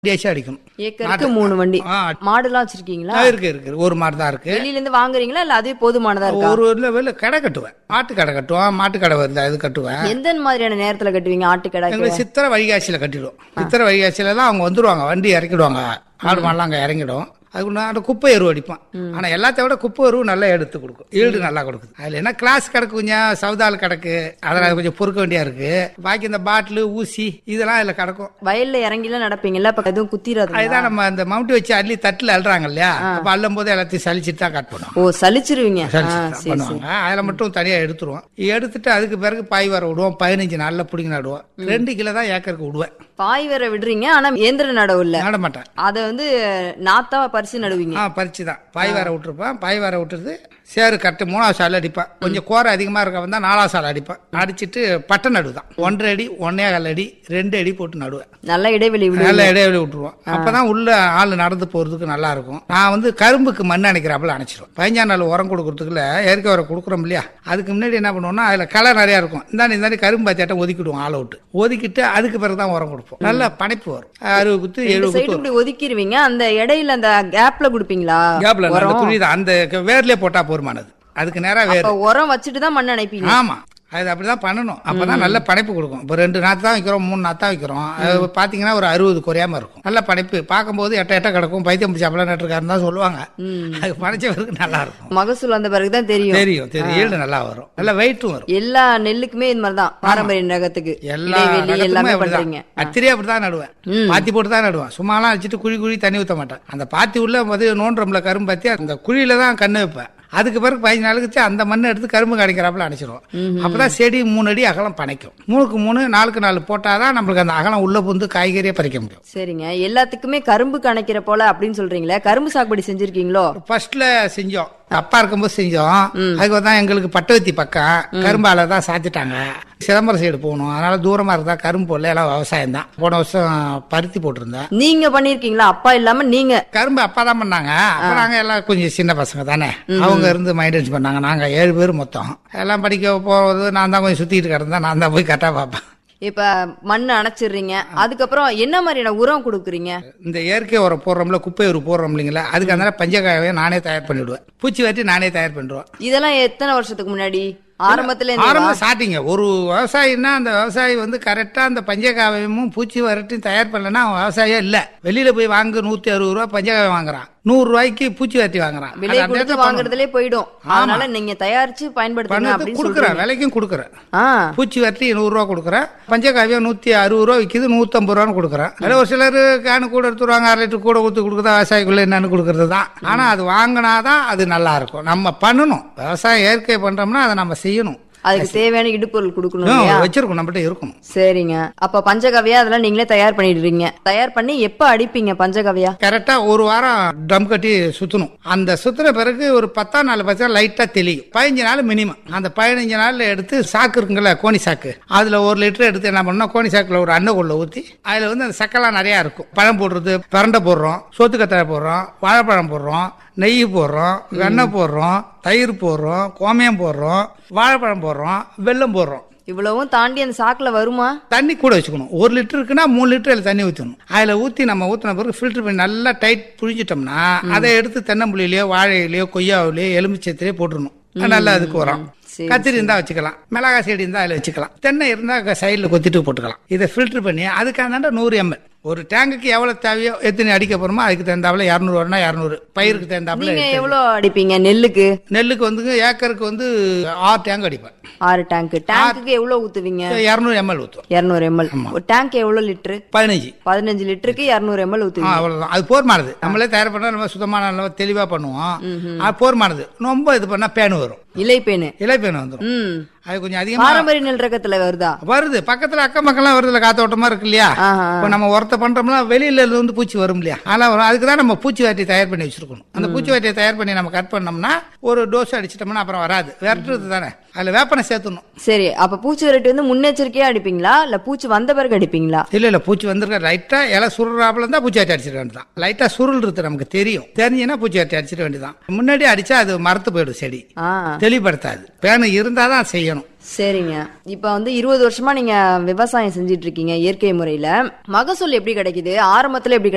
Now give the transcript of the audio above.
டேஸா அடிக்கணும் ஏக்கருக்கு மூணு வண்டி ஆ. மாடுலாம் வச்சிருக்கீங்களா ஆ, இருக்கு இருக்கு ஒரு மாதிரி தான் இருக்கு வெளியில இருந்து வாங்குறீங்களா இல்ல அதுவே போதுமானதா இருக்கா ஒரு ஊர்ல வெளில கடை கட்டுவேன் ஆட்டு கடை கட்டுவேன் மாட்டு கடை வருது அது கட்டுவேன் எந்த மாதிரியான நேரத்துல கட்டுவீங்க ஆட்டுக்கடை எங்களுக்கு சித்திரை வைகாசியில கட்டிடுவோம் சித்திரை வைகாசியில தான் அவங்க வந்துருவாங்க வண்டி இறக்கிடுவாங்க ஆடு மாடெல்லாம் அங்கே இறங்கிடும் அதுக்கு நான் அந்த குப்பை எருவு அடிப்பான் ஆனா எல்லாத்த விட குப்பை எருவு நல்லா எடுத்து கொடுக்கும் ஈல்டு நல்லா கொடுக்குது அதுல என்ன கிளாஸ் கிடக்கு கொஞ்சம் சவுதால் கிடக்கு அதெல்லாம் கொஞ்சம் பொறுக்க வேண்டியா இருக்கு பாக்கி இந்த பாட்டிலு ஊசி இதெல்லாம் அதுல கிடக்கும் வயல்ல இறங்கிலாம் நடப்பீங்கல்ல அப்ப எதுவும் குத்திராது அதுதான் நம்ம அந்த மவுண்ட் வச்சு அள்ளி தட்டுல அள்ளுறாங்க இல்லையா அப்ப அள்ளும் போது எல்லாத்தையும் சலிச்சிட்டு தான் கட் பண்ணுவோம் ஓ சலிச்சிருவீங்க ஆ, சலிச்சிட்டு தான் சரி சரி பண்ணுவாங்க அதில் மட்டும் தனியா எடுத்துருவோம் எடுத்துட்டு அதுக்கு பிறகு பாய் வர விடுவோம் பதினஞ்சு நாள்ல பிடிங்கி நடுவோம் ரெண்டு கிலோ தான் ஏக்கருக்கு விடுவேன் பாய் வேற விடுறீங்க ஆனா இயந்திர நடவு இல்ல நட மாட்டேன் அத வந்து நாத்தா பறிச்சு நடுவீங்க ஆ பறிச்சு தான் பாய் வேற விட்டுருப்பேன் பாய் வேற விட்டுறது சேரு கட்டு மூணாவது சால் அடிப்பேன் கொஞ்சம் கோரை அதிகமாக இருக்க வந்தால் நாலாவது சால் அடிப்பேன் அடிச்சிட்டு பட்டை நடு தான் ஒன்றரை அடி ஒன்னே கால் அடி ரெண்டு அடி போட்டு நடுவேன் நல்ல இடைவெளி விடு நல்ல இடைவெளி விட்டுருவோம் அப்பதான் உள்ள ஆள் நடந்து போறதுக்கு நல்லா இருக்கும் நான் வந்து கரும்புக்கு மண் அணைக்கிறாப்புல அணைச்சிருவேன் பதினஞ்சாம் நாள் உரம் கொடுக்கறதுக்குள்ள இயற்கை உரம் கொடுக்குறோம் இல்லையா அதுக்கு முன்னாடி என்ன பண்ணுவோம்னா அதுல களை நிறையா இருக்கும் இந்தாண்டி இந்தாண்டி கரும்பு பாத்தியாட்டம் ஒதுக்கிடுவோம் ஆளை விட்டு ஒதுக்கிட்டு அதுக்கு பிறகு தான் உரம் கொடுப்போம் நல்ல பனைப்பு வரும் அறுபது குத்து ரெண்டு எழுபது சைடு குத்து இப்படி ஒதுக்கிடுவீங்க அந்த இடையில அந்த கேப்ல குடுப்பீங்களா கேப்ல அந்த உரம் துணி தான் அந்த வேர்லயே போட்டா போருமானது அதுக்கு நேரா வேர் அப்ப உரம் வச்சுட்டு தான் மண் அணைப்பீங்க ஆமா அது அப்படிதான் பண்ணணும் அப்பதான் நல்ல படைப்பு கொடுக்கும் இப்போ ரெண்டு நாத்து தான் வைக்கிறோம் மூணு நாத்து தான் வைக்கிறோம் அது பாத்தீங்கன்னா ஒரு அறுபது குறையாம இருக்கும் நல்ல படைப்பு பார்க்கும்போது எட்ட எட்ட கிடக்கும் பைத்தியம் பிடிச்ச அப்பெல்லாம் நட்டுருக்காருன்னு தான் சொல்லுவாங்க அது படைச்சவருக்கு நல்லா இருக்கும் மகசூல் வந்த பிறகுதான் தெரியும் தெரியும் தெரியும் ஈல்டு நல்லா வரும் நல்ல வெயிட்டும் வரும் எல்லா நெல்லுக்குமே இது மாதிரிதான் பாரம்பரிய ரகத்துக்கு எல்லா இடைவெளி எல்லாமே ரகத்துமே பண்றீங்க அப்படிதான் அத்திரியே அப்படிதான் நடுவேன் பாத்தி போட்டு தான் நடுவேன் சும்மாலாம் வச்சுட்டு குழி குழி தண்ணி ஊத்த மாட்டேன் அந்த பாத்தி உள்ள வந்து நோன்றம்ல கரும்பு பாத்தி அந்த குழியில தான் கண்ணு வைப்பேன் அதுக்கு பிறகு பதினஞ்சு நாளுக்கு கழிச்சு அந்த மண்ணை எடுத்து கரும்பு கடைக்கிறாப்புல அணைச்சிருவோம் அப்பதான் செடி மூணு அடி அகலம் பனைக்கும் மூணுக்கு மூணு நாலுக்கு நாலு போட்டாதான் நம்மளுக்கு அந்த அகலம் உள்ள புந்து காய்கறியே பறிக்க முடியும் சரிங்க எல்லாத்துக்குமே கரும்பு கணக்கிற போல அப்படின்னு சொல்றீங்களே கரும்பு சாகுபடி செஞ்சிருக்கீங்களோ ஃபர்ஸ்ட்ல செஞ்சோம் அப்பா இருக்கும்போது செஞ்சோம் அதுக்கு தான் எங்களுக்கு பட்டவத்தி பக்கம் கரும்பால தான் சாத்திட்டாங்க சிதம்பரம் சைடு போகணும் அதனால தூரமா இருந்தா கரும்பு போடல எல்லாம் விவசாயம் தான் போன வருஷம் பருத்தி போட்டிருந்தேன் நீங்க பண்ணிருக்கீங்களா அப்பா இல்லாம நீங்க கரும்பு அப்பா தான் பண்ணாங்க அப்ப நாங்க எல்லாம் கொஞ்சம் சின்ன பசங்க தானே அவங்க இருந்து மைண்டன்ஸ் பண்ணாங்க நாங்க ஏழு பேர் மொத்தம் எல்லாம் படிக்க போறது நான் தான் கொஞ்சம் சுத்திட்டு கிடந்தேன் நான் தான் போய் கரெக்டா பார்ப்பேன் இப்ப மண் அணைச்சிடுறீங்க அதுக்கப்புறம் என்ன மாதிரியான உரம் கொடுக்குறீங்க இந்த இயற்கை உரம் போடுறோம்ல குப்பை உரம் போடுறோம் இல்லைங்களா அதுக்கு அந்த பஞ்சகாயவை நானே தயார் பண்ணிவிடுவேன் பூச்சி வெட்டி நானே தயார் பண்ணிடுவேன் இதெல்லாம் எத்தனை வருஷத்துக்கு முன்னாடி ஆரம்பத்துல இருந்து ஆரம்ப ஸ்டார்டிங்க ஒரு விவசாயின்னா அந்த விவசாயி வந்து கரெக்டா அந்த பஞ்சகாவியமும் பூச்சி வரட்டையும் தயார் பண்ணலன்னா அவன் விவசாயியே இல்ல வெளியில போய் வாங்க நூத்தி அறுபது ரூபா பஞ்சகாவியம் வாங்குறான் நூறு ரூபாய்க்கு பூச்சி வரட்டி வாங்குறான் விலை அது அந்த கொடுத்து இடத்துல பண்ணணும். வாங்குறதுலே போயிடும் அதனால நீங்க தயாரிச்சு பயன்படுத்துங்க பண்ணது அப்படின்னு கொடுக்குறேன் சொல்றீங்க விலைக்கும் கொடுக்குறேன் ஆ பூச்சி வரட்டி நூறு ரூபா கொடுக்குறேன் பஞ்சகாவியம் நூத்தி அறுபது ரூபா விற்கிது நூத்தம்பது ரூபான்னு கொடுக்குறேன் அதில் ஒரு சிலர் கேனு கூட எடுத்துருவாங்க அரை லிட்டர் கூட ஊற்றி கொடுக்குறதா விவசாயிக்குள்ள என்னன்னு கொடுக்கறது தான் ஆனா அது வாங்கினாதான் அது நல்லா இருக்கும் நம்ம பண்ணணும் விவசாயம் இயற்கை பண்றோம்னா அதை நம்ம செய்யணும் அதுக்கு தேவையான இடுப்பொருள் கொடுக்கணும் ஆ, இல்லையா வச்சிருக்கணும் நம்மகிட்ட இருக்கணும் சரிங்க அப்ப பஞ்சகவ்யா அதெல்லாம் நீங்களே தயார் பண்ணிடுறீங்க தயார் பண்ணி எப்ப அடிப்பீங்க பஞ்சகவ்யா கரெக்டா ஒரு வாரம் ட்ரம் கட்டி சுத்தணும் அந்த சுத்தின பிறகு ஒரு பத்தாம் நாள் பச்சா லைட்டா தெளியும் பதினஞ்சு நாள் மினிமம் அந்த பதினஞ்சு நாள்ல எடுத்து சாக்கு இருக்குங்கல்ல கோணி சாக்கு அதுல ஒரு லிட்டர் எடுத்து என்ன பண்ணோம் கோணி சாக்குல ஒரு அன்னக்குள்ள ஊத்தி அதுல வந்து அந்த சக்கெல்லாம் நிறைய இருக்கும் பழம் போடுறது பரண்டை போடுறோம் சோத்துக்கத்தாழை போடுறோம் வாழைப்பழம் போடுறோம் நெய் போடுறோம் வெண்ணெய் போடுறோம் தயிர் போடுறோம் கோமியம் போடுறோம் வாழைப்பழம் போடுறோம் வெல்லம் போடுறோம் இவ்வளவும் தாண்டி அந்த சாக்குல வருமா தண்ணி கூட வச்சுக்கணும் ஒரு லிட்டர் இருக்குன்னா மூணு லிட்டர் அதில் தண்ணி ஊற்றணும் அதில் ஊற்றி நம்ம ஊற்றின பிறகு ஃபில்டர் பண்ணி நல்லா டைட் புழிஞ்சிட்டோம்னா அதை எடுத்து தென்னம்புள்ளிலையோ வாழையிலையோ கொய்யாவிலையோ எலுமிச்சத்திலையோ போட்டுடணும் நல்லா அதுக்கு வரும் சரி, கத்திரி இருந்தா வச்சுக்கலாம் மிளகாய் செடி இருந்தா அதில் வச்சுக்கலாம் தென்னை இருந்தா சைடில் கொத்திட்டு போட்டுக்கலாம் இதை ஃபில்டர் பண்ணி அதுக்கான நூறு எம்எல் ஒரு டேங்குக்கு எவ்வளவு தேவையோ எத்தனை அடிக்க போறோமோ அதுக்கு தகுந்தாப்புல இரநூறு வரனா இரநூறு பயிருக்கு தகுந்தாப்புல நீங்க எவ்வளவு அடிப்பீங்க நெல்லுக்கு நெல்லுக்கு வந்து ஏக்கருக்கு வந்து ஆறு டேங்க் அடிப்பேன் ஆறு டேங்க் டேங்க்குக்கு எவ்வளவு ஊத்துவீங்க இரநூறு எம்எல் ஊற்றுவோம் இருநூறு எம்எல் ஒரு டேங்க் எவ்வளவு லிட்டரு பதினஞ்சு பதினஞ்சு லிட்டருக்கு இருநூறு எம்எல் ஆ, ஊத்துவீங்க அவ்வளவுதான் அது போர்மானது நம்மளே தயார் பண்ணா நம்ம சுத்தமான நல்லா தெளிவா பண்ணுவோம் அது போர்மானது ரொம்ப இது பண்ணா பேனு வரும் இலைப்பேனு இலை பேனு வந்துடும் ம் அது கொஞ்சம் அதிகமா பாரம்பரிய நெல் ரகத்துல வருதா வருது பக்கத்துல அக்கம் பக்கம்லாம் வருதுல காத்தோட்டமா இருக்கு இல்லையா ஆஹா. இப்போ நம்ம உரத்தை பண்றோம்னா வெளியில இருந்து வந்து பூச்சி வரும் இல்லையா அதெல்லாம் வரும் அதுக்கு தான் நம்ம பூச்சி வாட்டி தயார் பண்ணி வச்சிருக்கணும் அந்த பூச்சி வாட்டியை தயார் பண்ணி நம்ம கட் பண்ணோம்னா ஒரு டோஸ் அடிச்சிட்டோம்னா அப்புறம் வராது விரட்டுறது தானே அதுல வேப்பனை சேர்த்துணும் சரி அப்ப பூச்சி விரட்டி வந்து முன்னெச்சரிக்கையா அடிப்பீங்களா இல்ல பூச்சி வந்த பிறகு அடிப்பீங்களா இல்ல இல்ல பூச்சி வந்திருக்க லைட்டா இலை சுருறாப்புல இருந்தா பூச்சி வாட்டி அடிச்சிட வேண்டியதான் லைட்டா சுருள் இருக்கு நமக்கு தெரியும் தெரிஞ்சுன்னா பூச்சி வாட்டி அடிச்சிட வேண்டியதான் முன்னாடி அடிச்சா அது மரத்து போயிடும் செடி ஆ தெளிவுபடுத்தாது பேனு இருந்தாதான் செய்யணும் சரிங்க இப்ப வந்து இருபது வருஷமா நீங்க விவசாயம் செஞ்சிட்டு இருக்கீங்க இயற்கை முறையில மகசூல் எப்படி கிடைக்குது ஆரம்பத்துல எப்படி